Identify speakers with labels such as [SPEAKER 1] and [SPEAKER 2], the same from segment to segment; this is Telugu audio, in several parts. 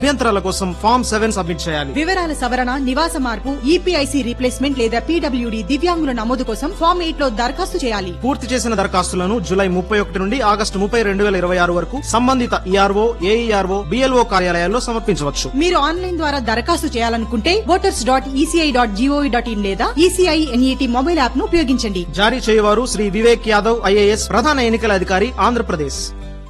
[SPEAKER 1] అభ్యంతరాల కోసం ఫామ్ సెవెన్ సబ్మిట్ చేయాలి
[SPEAKER 2] వివరాల సవరణ నివాస మార్పు ఈపీఐసి రీప్లేస్మెంట్ లేదా పీడబ్ల్యూడి దివ్యాంగుల నమోదు కోసం ఫామ్ ఎయిట్ లో దరఖాస్తు చేయాలి
[SPEAKER 1] పూర్తి చేసిన దరఖాస్తులను జూలై ముప్పై ఒకటి నుండి ఆగస్టు ముప్పై రెండు వేల ఇరవై ఆరు వరకు సంబంధిత ఈఆర్ఓ ఏఈఆర్ఓ బిఎల్ఓ కార్యాలయాల్లో సమర్పించవచ్చు
[SPEAKER 2] మీరు ఆన్లైన్ ద్వారా దరఖాస్తు చేయాలనుకుంటే voters dot ECI dot GOV dot in లేదా ఈసీఐ ఎన్ఈటీ మొబైల్ యాప్ ను ఉపయోగించండి
[SPEAKER 1] జారీ చేయవారు శ్రీ వివేక్ యాదవ్ ఐఏఎస్ ప్రధాన ఎన్నికల అధికారి ఆంధ్రప్రదేశ్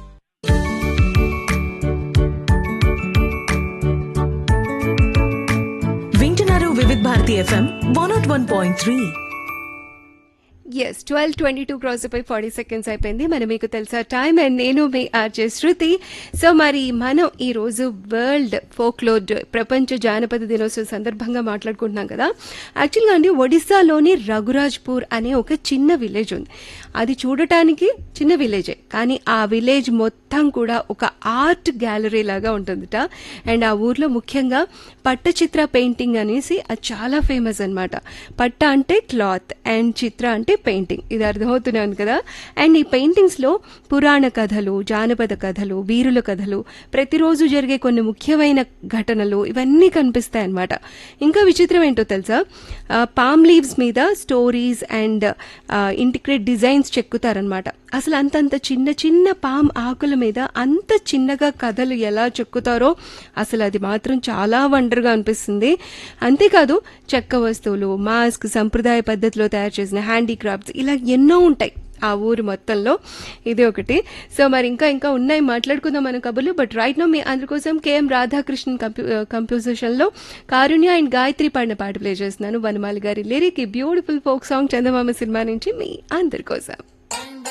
[SPEAKER 3] వింటున్నారు Vividh Bharati FM one not one point three
[SPEAKER 4] yes twelve twenty two cross అయిపోయి ఫార్టీ సెకండ్స్ అయిపోయింది మరి మీకు తెలుసా టైం అండ్ నేను మీ ఆర్జే శృతి సో మరి మనం ఈ రోజు వరల్డ్ ఫోక్లోడ్ ప్రపంచ జానపద దినోత్సవం సందర్భంగా మాట్లాడుకుంటున్నాం కదా యాక్చువల్గా అండి ఒడిస్సాలోని రఘురాజ్పూర్ అనే ఒక చిన్న విలేజ్ ఉంది అది చూడటానికి చిన్న విలేజే కానీ ఆ విలేజ్ మొత్తం కూడా ఒక ఆర్ట్ గ్యాలరీ లాగా ఉంటుందిట అండ్ ఆ ఊర్లో ముఖ్యంగా పట్టచిత్ర పెయింటింగ్ అనేసి అది చాలా ఫేమస్ అన్నమాట పట్ట అంటే క్లాత్ అండ్ చిత్ర అంటే పెయింటింగ్ ఇది అర్థమవుతున్నాను కదా అండ్ ఈ పెయింటింగ్స్ లో పురాణ కథలు జానపద కథలు వీరుల కథలు ప్రతిరోజు జరిగే కొన్ని ముఖ్యమైన ఘటనలు ఇవన్నీ కనిపిస్తాయి అన్నమాట ఇంకా విచిత్రం ఏంటో తెలుసా పామ్ లీవ్స్ మీద స్టోరీస్ అండ్ ఇంటిగ్రేట్ డిజైన్స్ చెక్కుతారనమాట అసలు అంతంత చిన్న చిన్న పామ్ ఆకుల మీద అంత చిన్నగా కథలు ఎలా చెక్కుతారో అసలు అది మాత్రం చాలా వండర్గా అనిపిస్తుంది అంతేకాదు చెక్క వస్తువులు మాస్క్ సంప్రదాయ పద్ధతిలో తయారు చేసిన హ్యాండీక్రాఫ్ట్స్ ఇలా ఎన్నో ఉంటాయి ఆ ఊరు మొత్తంలో ఇది ఒకటి సో మరి ఇంకా ఇంకా ఉన్నాయి మాట్లాడుకుందాం మన కబుర్లు బట్ రైట్ నో మీ అందరి కోసం కేఎం రాధాకృష్ణన్ కంప్యూ కంపోజిషన్లో కారుణ్య అండ్ గాయత్రి పాడిన పాట ప్లే చేస్తున్నాను వనమాలి గారి లిరిక్ ఈ బ్యూటిఫుల్ ఫోక్ సాంగ్ చందమామ సినిమా నుంచి మీ అందరి కోసం